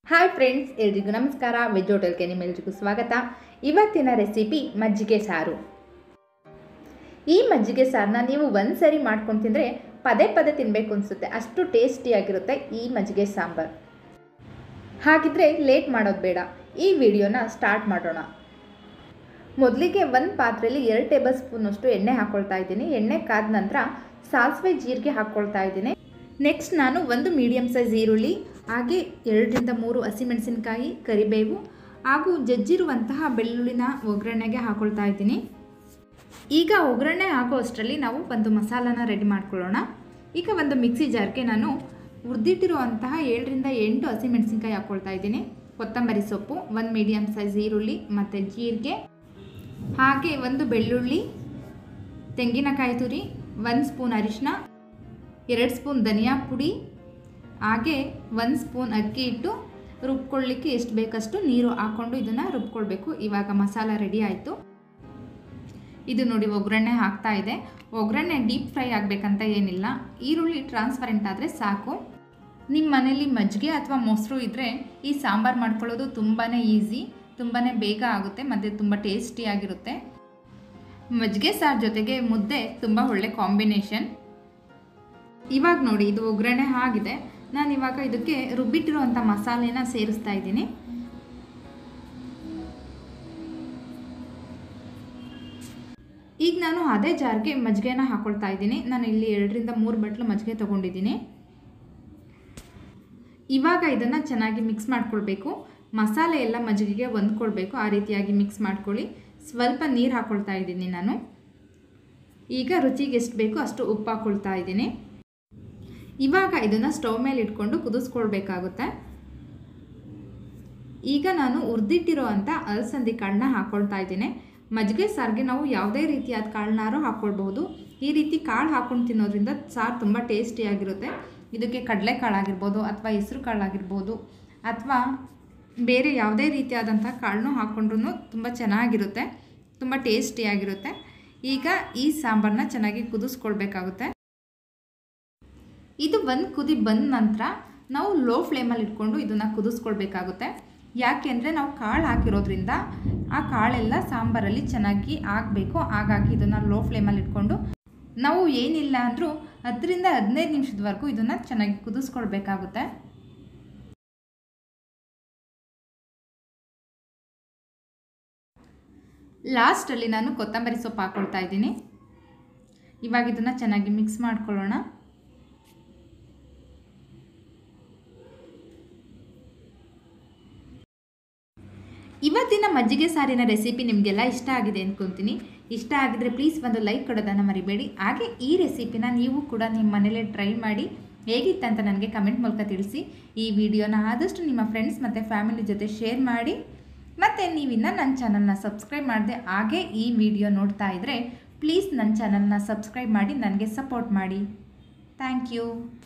hi friends ಎಲ್ರಿಗೂ ನಮಸ್ಕಾರ veg ಹೋಟೆಲ್ಗೆ ನಿಮ್ಮೆಲ್ರಿಗೂ ಸ್ವಾಗತ ಇವತ್ತಿನ ರೆಸಿಪಿ ಮಜ್ಜಿಗೆ ಸಾರು ಈ ಮಜ್ಜಿಗೆ ಸಾರನ್ನ ನೀವು ಒಂದು ಸರಿ ಮಾಡ್ಕೊಂಡು ತಿಂದರೆ ಪದೇ ಪದೇ ತಿನ್ನಬೇಕು ಅನಿಸುತ್ತೆ ಅಷ್ಟು ಟೇಸ್ಟಿಯಾಗಿರುತ್ತೆ ಈ ಮಜ್ಜಿಗೆ ಸಾಂಬಾರು ಹಾಗಿದ್ರೆ ಲೇಟ್ ಮಾಡೋದು ಬೇಡ ಈ ವಿಡಿಯೋನ ಸ್ಟಾರ್ಟ್ ಮಾಡೋಣ ಮೊದಲಿಗೆ ಒಂದು ಪಾತ್ರೆಯಲ್ಲಿ ಎರಡು ಟೇಬಲ್ ಸ್ಪೂನಷ್ಟು ಎಣ್ಣೆ ಹಾಕ್ಕೊಳ್ತಾ ಇದ್ದೀನಿ ಎಣ್ಣೆ ಕಾದ ನಂತರ ಸಾಸಿವೆ ಜೀರಿಗೆ ಹಾಕ್ಕೊಳ್ತಾ ಇದ್ದೀನಿ ನೆಕ್ಸ್ಟ್ ನಾನು ಒಂದು ಮೀಡಿಯಮ್ ಸೈಜ್ ಈರುಳ್ಳಿ ಹಾಗೆ ಎರಡರಿಂದ ಮೂರು ಹಸಿಮೆಣಸಿನಕಾಯಿ ಕರಿಬೇವು ಹಾಗೂ ಜಜ್ಜಿರುವಂತಹ ಬೆಳ್ಳುಳ್ಳಿನ ಒಗ್ಗರಣೆಗೆ ಹಾಕ್ಕೊಳ್ತಾ ಇದ್ದೀನಿ ಈಗ ಒಗ್ಗರಣೆ ಹಾಕೋ ಅಷ್ಟರಲ್ಲಿ ನಾವು ಒಂದು ಮಸಾಲಾನ ರೆಡಿ ಮಾಡ್ಕೊಳ್ಳೋಣ ಈಗ ಒಂದು ಮಿಕ್ಸಿ ಜಾರ್ಗೆ ನಾನು ಹುರಿದಿಟ್ಟಿರುವಂತಹ ಏಳರಿಂದ ಎಂಟು ಹಸಿಮೆಣಸಿನ್ಕಾಯಿ ಹಾಕ್ಕೊಳ್ತಾ ಇದ್ದೀನಿ ಕೊತ್ತಂಬರಿ ಸೊಪ್ಪು ಒಂದು ಮೀಡಿಯಮ್ ಸೈಜ್ ಈರುಳ್ಳಿ ಮತ್ತು ಜೀರಿಗೆ ಹಾಗೆ ಒಂದು ಬೆಳ್ಳುಳ್ಳಿ ತೆಂಗಿನಕಾಯಿ ತುರಿ ಒಂದು ಸ್ಪೂನ್ ಅರಿಶಿನ ಎರಡು ಸ್ಪೂನ್ ಧನಿಯಾ ಪುಡಿ ಹಾಗೆ ಒಂದು ಸ್ಪೂನ್ ಅಕ್ಕಿ ಹಿಟ್ಟು ರುಬ್ಕೊಳ್ಳಿಕ್ಕೆ ಎಷ್ಟು ಬೇಕಷ್ಟು ನೀರು ಹಾಕ್ಕೊಂಡು ಇದನ್ನು ರುಬ್ಕೊಳ್ಬೇಕು ಇವಾಗ ಮಸಾಲ ರೆಡಿ ಆಯಿತು ಇದು ನೋಡಿ ಒಗ್ಗರಣೆ ಹಾಕ್ತಾ ಇದೆ ಒಗ್ಗರಣೆ ಡೀಪ್ ಫ್ರೈ ಆಗಬೇಕಂತ ಏನಿಲ್ಲ ಈರುಳ್ಳಿ ಟ್ರಾನ್ಸ್ಪರೆಂಟ್ ಆದರೆ ಸಾಕು ನಿಮ್ಮ ಮನೇಲಿ ಮಜ್ಜಿಗೆ ಅಥವಾ ಮೊಸರು ಇದ್ದರೆ ಈ ಸಾಂಬಾರು ಮಾಡ್ಕೊಳ್ಳೋದು ತುಂಬಾ ಈಸಿ ತುಂಬಾ ಬೇಗ ಆಗುತ್ತೆ ಮತ್ತು ತುಂಬ ಟೇಸ್ಟಿಯಾಗಿರುತ್ತೆ ಮಜ್ಜಿಗೆ ಸಾರು ಜೊತೆಗೆ ಮುದ್ದೆ ತುಂಬ ಒಳ್ಳೆ ಕಾಂಬಿನೇಷನ್ ಇವಾಗ ನೋಡಿ ಇದು ಒಗ್ಗರಣೆ ಆಗಿದೆ ನಾನು ಇವಾಗ ಇದಕ್ಕೆ ರುಬ್ಬಿಟ್ಟಿರುವಂಥ ಮಸಾಲೆನ ಸೇರಿಸ್ತಾ ಇದ್ದೀನಿ ಈಗ ನಾನು ಅದೇ ಜಾರ್ಗೆ ಮಜ್ಜಿಗೆನ ಹಾಕೊಳ್ತಾ ಇದ್ದೀನಿ ನಾನು ಇಲ್ಲಿ ಎರಡರಿಂದ ಮೂರು ಬಟ್ಲು ಮಜ್ಜಿಗೆ ತೊಗೊಂಡಿದ್ದೀನಿ ಇವಾಗ ಇದನ್ನು ಚೆನ್ನಾಗಿ ಮಿಕ್ಸ್ ಮಾಡ್ಕೊಳ್ಬೇಕು ಮಸಾಲೆ ಎಲ್ಲ ಮಜ್ಜಿಗೆಗೆ ಹೊಂದ್ಕೊಳ್ಬೇಕು ಆ ರೀತಿಯಾಗಿ ಮಿಕ್ಸ್ ಮಾಡ್ಕೊಳ್ಳಿ ಸ್ವಲ್ಪ ನೀರು ಹಾಕ್ಕೊಳ್ತಾ ಇದ್ದೀನಿ ನಾನು ಈಗ ರುಚಿಗೆ ಎಷ್ಟು ಬೇಕೋ ಅಷ್ಟು ಉಪ್ಪು ಹಾಕ್ಕೊಳ್ತಾ ಇದ್ದೀನಿ ಇವಾಗ ಇದನ್ನು ಸ್ಟವ್ ಮೇಲೆ ಇಟ್ಕೊಂಡು ಕುದಿಸ್ಕೊಳ್ಬೇಕಾಗುತ್ತೆ ಈಗ ನಾನು ಹುರಿದಿಟ್ಟಿರೋ ಅಂಥ ಅಲಸಂದಿ ಕಾಳನ್ನ ಹಾಕ್ಕೊಳ್ತಾ ಇದ್ದೀನಿ ಮಜ್ಜಿಗೆ ಸಾರಿಗೆ ನಾವು ಯಾವುದೇ ರೀತಿಯಾದ ಕಾಳನ್ನಾರು ಹಾಕ್ಕೊಳ್ಬಹುದು ಈ ರೀತಿ ಕಾಳು ಹಾಕ್ಕೊಂಡು ತಿನ್ನೋದ್ರಿಂದ ಸಾರು ತುಂಬ ಟೇಸ್ಟಿಯಾಗಿರುತ್ತೆ ಇದಕ್ಕೆ ಕಡಲೆಕಾಳು ಆಗಿರ್ಬೋದು ಅಥವಾ ಹೆಸರು ಕಾಳು ಆಗಿರ್ಬೋದು ಅಥವಾ ಬೇರೆ ಯಾವುದೇ ರೀತಿಯಾದಂಥ ಕಾಳನ್ನು ಹಾಕ್ಕೊಂಡ್ರೂ ತುಂಬ ಚೆನ್ನಾಗಿರುತ್ತೆ ತುಂಬ ಟೇಸ್ಟಿಯಾಗಿರುತ್ತೆ ಈಗ ಈ ಸಾಂಬಾರನ್ನ ಚೆನ್ನಾಗಿ ಕುದಿಸ್ಕೊಳ್ಬೇಕಾಗುತ್ತೆ ಇದು ಒಂದು ಕುದಿ ಬಂದ ನಂತರ ನಾವು ಲೋ ಫ್ಲೇಮಲ್ಲಿ ಇಟ್ಕೊಂಡು ಇದನ್ನು ಕುದಿಸ್ಕೊಳ್ಬೇಕಾಗುತ್ತೆ ಯಾಕೆಂದರೆ ನಾವು ಕಾಳು ಹಾಕಿರೋದ್ರಿಂದ ಆ ಕಾಳೆಲ್ಲ ಸಾಂಬಾರಲ್ಲಿ ಚೆನ್ನಾಗಿ ಆಗಬೇಕು ಹಾಗಾಗಿ ಇದನ್ನು ಲೋ ಫ್ಲೇಮಲ್ಲಿ ಇಟ್ಕೊಂಡು ನಾವು ಏನಿಲ್ಲ ಅಂದರೂ ಹತ್ತರಿಂದ ಹದಿನೈದು ನಿಮಿಷದವರೆಗೂ ಇದನ್ನು ಚೆನ್ನಾಗಿ ಕುದಿಸ್ಕೊಳ್ಬೇಕಾಗುತ್ತೆ ಲಾಸ್ಟಲ್ಲಿ ನಾನು ಕೊತ್ತಂಬರಿ ಸೊಪ್ಪು ಹಾಕ್ಕೊಳ್ತಾ ಇದ್ದೀನಿ ಇವಾಗ ಇದನ್ನು ಚೆನ್ನಾಗಿ ಮಿಕ್ಸ್ ಮಾಡ್ಕೊಳ್ಳೋಣ ಇವತ್ತಿನ ಮಜ್ಜಿಗೆ ಸಾರಿನ ರೆಸಿಪಿ ನಿಮಗೆಲ್ಲ ಇಷ್ಟ ಆಗಿದೆ ಅಂದ್ಕೊತೀನಿ ಇಷ್ಟ ಆಗಿದ್ರೆ ಪ್ಲೀಸ್ ಒಂದು ಲೈಕ್ ಕೊಡೋದನ್ನು ಮರಿಬೇಡಿ ಹಾಗೆ ಈ ರೆಸಿಪಿನ ನೀವು ಕೂಡ ನಿಮ್ಮ ಮನೇಲೇ ಟ್ರೈ ಮಾಡಿ ಹೇಗಿತ್ತಂತ ನನಗೆ ಕಮೆಂಟ್ ಮೂಲಕ ತಿಳಿಸಿ ಈ ವಿಡಿಯೋನ ಆದಷ್ಟು ನಿಮ್ಮ ಫ್ರೆಂಡ್ಸ್ ಮತ್ತು ಫ್ಯಾಮಿಲಿ ಜೊತೆ ಶೇರ್ ಮಾಡಿ ಮತ್ತು ನೀವಿನ್ನು ನನ್ನ ಚಾನಲ್ನ ಸಬ್ಸ್ಕ್ರೈಬ್ ಮಾಡಿದೆ ಹಾಗೆ ಈ ವಿಡಿಯೋ ನೋಡ್ತಾ ಇದ್ದರೆ ಪ್ಲೀಸ್ ನನ್ನ ಚಾನಲ್ನ ಸಬ್ಸ್ಕ್ರೈಬ್ ಮಾಡಿ ನನಗೆ ಸಪೋರ್ಟ್ ಮಾಡಿ ಥ್ಯಾಂಕ್ ಯು